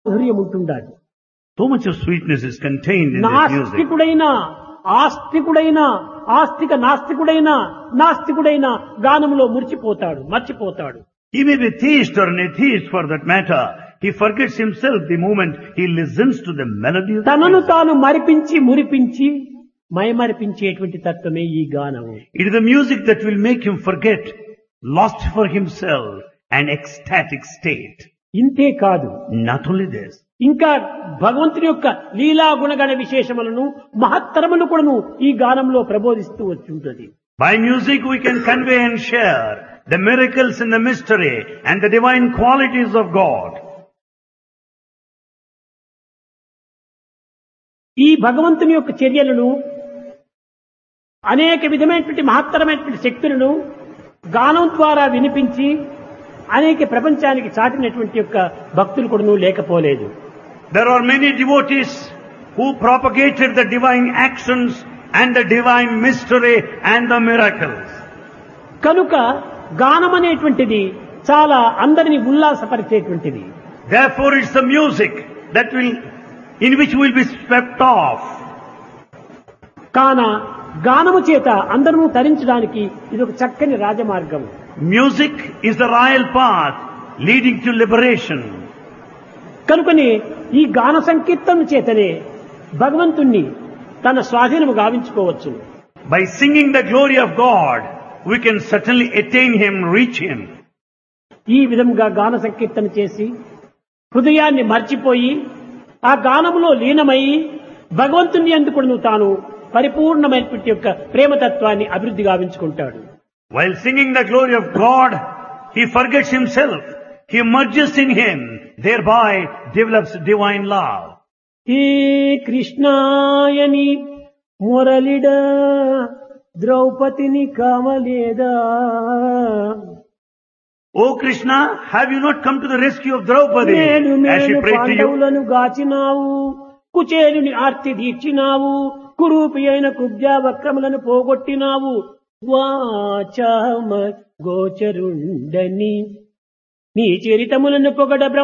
మాధుర్యం ఉంటుండాలి So much of sweetness is contained in this music. నాస్తికుడైన ఆస్తికుడైన ఆస్తిక నాస్తికుడైన నాస్తికుడైన గానములో మురిచిపోతాడు మర్చిపోతాడు He may be theist or an atheist for that matter. He forgets himself the moment he listens to the melody of the తనను music. తాను మరిపించి మురిపించి మైమరిపించేటువంటి తత్వమే ఈ గానము It is the music that will make him forget, lost for himself, an ecstatic state. ఇంతే కాదు Not only this, ఇంకా భగవంతుని యొక్క లీలా గుణగణ విశేషములను మహత్తరములు కూడాను ఈ గానంలో ప్రబోధిస్తూ వచ్చుంటది by music we can convey and share the miracles and the mystery and the divine qualities of God. ఈ భగవంతుని యొక్క చర్యలను అనేక విధమైనటువంటి మహత్తరమైనటువంటి శక్తులను గానం ద్వారా వినిపించి అనేక ప్రపంచానికి చాటినటువంటి యొక్క భక్తులు కూడాను లేకపోలేదు There are many devotees who propagated the divine actions and the divine mystery and the miracles. కనుక గానం అనేటువంటిది చాలా అందరిని ఉల్లాసపరిచేటువంటిది Therefore it's the music that will, in which we will be swept off. కాన గానము చేత అందరూ తరించడానికి ఇది ఒక చక్కని రాజమార్గం Music is the royal path leading to liberation. కనుకనే ఈ గాన సంకీర్తన చేతనే భగవంతుణ్ణి తన స్వాధీనము గావించుకోవచ్చు By singing the glory of God, we can certainly attain Him, reach Him. ఈ విధంగా గాన సంకీర్తన చేసి హృదయాన్ని మర్చిపోయి ఆ గానములో లీనమయ్యి భగవంతుని ఎందుకు తాను పరిపూర్ణమైనటువంటి యొక్క ప్రేమతత్వాన్ని అభివృద్ధి గావించుకుంటాడు While singing the glory of God, he forgets himself. He merges in Him, thereby develops divine love. హే కృష్ణాయని మురళిడ ద్రౌపదిని కామలేదా O Krishna, have you not come to the rescue of Draupadi మేలు as she మేలు prayed to you? పాండవులను గాచినావు కుచేలుని ఆర్తి తీర్చినావు కురూపి అయిన కుబ్జా వక్రములను పోగొట్టినావు వాచామ గోచరుండని నీ చరితములను పొగడ